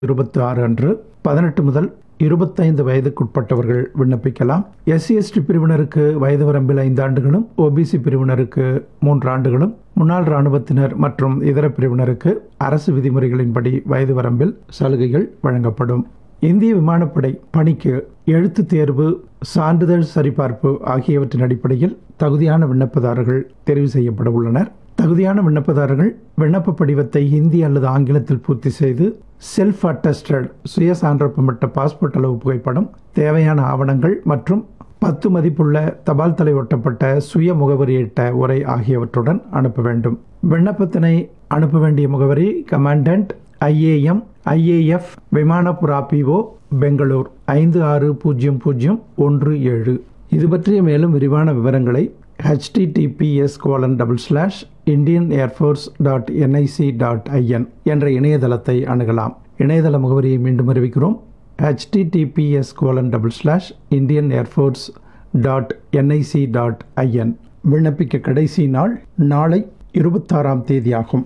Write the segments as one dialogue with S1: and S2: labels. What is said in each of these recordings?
S1: இருபத்தி ஆறு அன்று பதினெட்டு முதல் இருபத்தைந்து வயதுக்குட்பட்டவர்கள் விண்ணப்பிக்கலாம் எஸ்சி எஸ்டி பிரிவினருக்கு வயது வரம்பில் ஐந்து ஆண்டுகளும் ஓபிசி பிரிவினருக்கு மூன்று ஆண்டுகளும் முன்னாள் இராணுவத்தினர் மற்றும் இதர பிரிவினருக்கு அரசு விதிமுறைகளின்படி வயது வரம்பில் சலுகைகள் வழங்கப்படும் இந்திய விமானப்படை பணிக்கு எழுத்துத் தேர்வு சான்றிதழ் சரிபார்ப்பு ஆகியவற்றின் அடிப்படையில் தகுதியான விண்ணப்பதாரர்கள் தெரிவு செய்யப்பட உள்ளனர் தகுதியான விண்ணப்பதாரர்கள் விண்ணப்ப படிவத்தை ஹிந்தி அல்லது ஆங்கிலத்தில் பூர்த்தி செய்து செல்ஃப் அட்டஸ்டட் சுய சான்றப்பமிட்ட பாஸ்போர்ட் அளவு புகைப்படம் தேவையான ஆவணங்கள் மற்றும் பத்து மதிப்புள்ள தபால் தலை ஒட்டப்பட்ட சுய முகவரியிட்ட உரை ஆகியவற்றுடன் அனுப்ப வேண்டும் விண்ணப்பத்தினை அனுப்ப வேண்டிய முகவரி commandant IAM IAF Vimanapura PO Bangalore ஐந்து ஆறு பூஜ்ஜியம் பூஜ்ஜியம் ஒன்று ஏழு இது பற்றிய மேலும் விரிவான விவரங்களை https colon double slash Indian air force dot NIC dot IN என்ற இணையதளத்தை அணுகலாம் இணையதள முகவரியை மீண்டும் அறிவிக்கிறோம் https colon double slash Indian air force dot NIC dot IN விண்ணப்பிக்க கடைசி நாள் நாளை இருபத்தாறாம் தேதியாகும்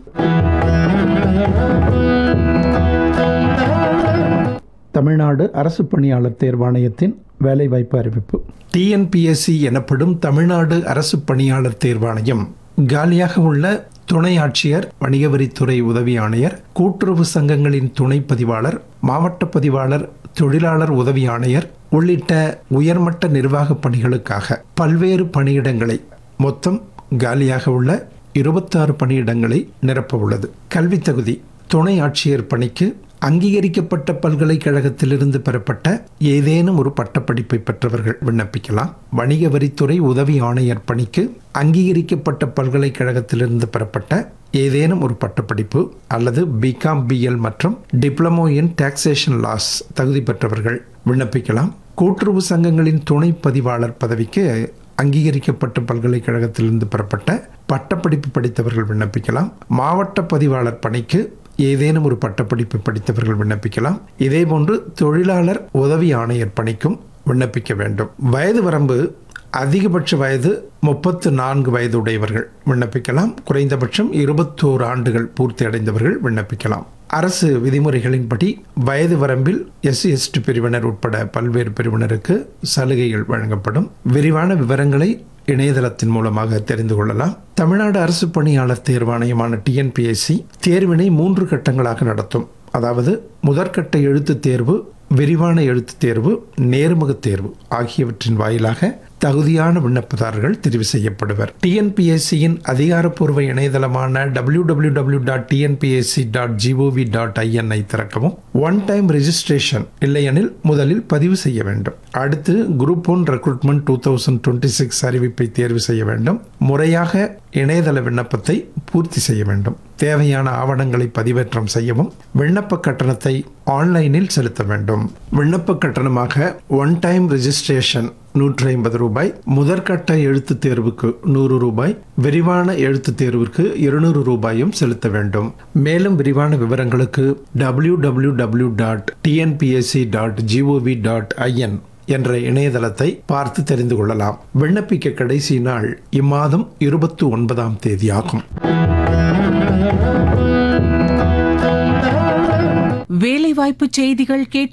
S1: தமிழ்நாடு அரசு பணியாளர் தேர்வாணையத்தின் வேலைவாய்ப்பு அறிவிப்பு டிஎன்பிஎஸ்சி எனப்படும் தமிழ்நாடு அரசு பணியாளர் தேர்வாணையம் காலியாக உள்ள துணை ஆட்சியர் வணிக வரித்துறை உதவி ஆணையர் கூட்டுறவு சங்கங்களின் துணை பதிவாளர் மாவட்ட பதிவாளர் தொழிலாளர் உதவி ஆணையர் உள்ளிட்ட உயர்மட்ட நிர்வாக பணிகளுக்காக பல்வேறு பணியிடங்களை மொத்தம் காலியாக உள்ள இருபத்தாறு பணியிடங்களை நிரப்ப உள்ளது கல்வி தகுதி துணை ஆட்சியர் பணிக்கு அங்கீகரிக்கப்பட்ட பல்கலைக்கழகத்திலிருந்து பெறப்பட்ட ஏதேனும் ஒரு பட்டப்படிப்பை பெற்றவர்கள் விண்ணப்பிக்கலாம் வணிக வரித்துறை உதவி ஆணையர் பணிக்கு அங்கீகரிக்கப்பட்ட பல்கலைக்கழகத்திலிருந்து பெறப்பட்ட ஏதேனும் ஒரு பட்டப்படிப்பு அல்லது பிகாம் பிஎல் மற்றும் டிப்ளமோ இன் டாக்ஸேஷன் லாஸ் தகுதி பெற்றவர்கள் விண்ணப்பிக்கலாம் கூட்டுறவு சங்கங்களின் துணை பதிவாளர் பதவிக்கு அங்கீகரிக்கப்பட்ட பல்கலைக்கழகத்திலிருந்து பெறப்பட்ட பட்டப்படிப்பு படித்தவர்கள் விண்ணப்பிக்கலாம் மாவட்ட பதிவாளர் பணிக்கு ஏதேனும் ஒரு பட்டப்படிப்பு படித்தவர்கள் விண்ணப்பிக்கலாம் இதேபோன்று தொழிலாளர் உதவி ஆணையர் பணிக்கும் விண்ணப்பிக்க வேண்டும் வயது வரம்பு அதிகபட்ச வயது முப்பத்து நான்கு வயது உடையவர்கள் விண்ணப்பிக்கலாம் குறைந்தபட்சம் இருபத்தோரு ஆண்டுகள் பூர்த்தி அடைந்தவர்கள் விண்ணப்பிக்கலாம் அரசு விதிமுறைகளின்படி வயது வரம்பில் எஸ்சி எஸ்டி பிரிவினர் உட்பட பல்வேறு பிரிவினருக்கு சலுகைகள் வழங்கப்படும் விரிவான விவரங்களை இணையதளத்தின் மூலமாக தெரிந்து கொள்ளலாம் தமிழ்நாடு அரசு பணியாளர் தேர்வாணையமான டிஎன்பிஎஸ்சி தேர்வினை மூன்று கட்டங்களாக நடத்தும் அதாவது முதற்கட்ட எழுத்துத் தேர்வு விரிவான எழுத்துத் தேர்வு நேர்முகத் தேர்வு ஆகியவற்றின் வாயிலாக தகுதியான விண்ணப்பதாரர்கள் தெரிவு செய்யப்படுவர் டிஎன்பிஎஸ்சியின் அதிகாரப்பூர்வ இணையதளமான W W W dot TNPSC dot GOV dot IN திறக்கவும் ஒன் டைம் ரெஜிஸ்ட்ரேஷன் இல்லையெனில் முதலில் பதிவு செய்ய வேண்டும் அடுத்து group one recruitment two thousand twenty six அறிவிப்பை தேர்வு செய்ய வேண்டும் முறையாக இணையதள விண்ணப்பத்தை பூர்த்தி செய்ய வேண்டும் தேவையான ஆவணங்களை பதிவேற்றம் செய்யவும் விண்ணப்ப கட்டணத்தை ஆன்லைனில் செலுத்த வேண்டும் விண்ணப்ப கட்டணமாக ஒன் டைம் ரெஜிஸ்ட்ரேஷன் நூற்றி ஐம்பது ரூபாய் முதற்கட்ட எழுத்துத் தேர்வுக்கு நூறு ரூபாய் விரிவான எழுத்துத் தேர்விற்கு இருநூறு ரூபாயும் செலுத்த வேண்டும் மேலும் விரிவான விவரங்களுக்கு W W W dot TNPSC dot GOV dot IN என்ற இணையதளத்தை பார்த்து தெரிந்து கொள்ளலாம் விண்ணப்பிக்க கடைசி நாள் இம்மாதம் இருபத்தி ஒன்பதாம் தேதி ஆகும்
S2: வேலைவாய்ப்பு செய்திகள் கேட்டு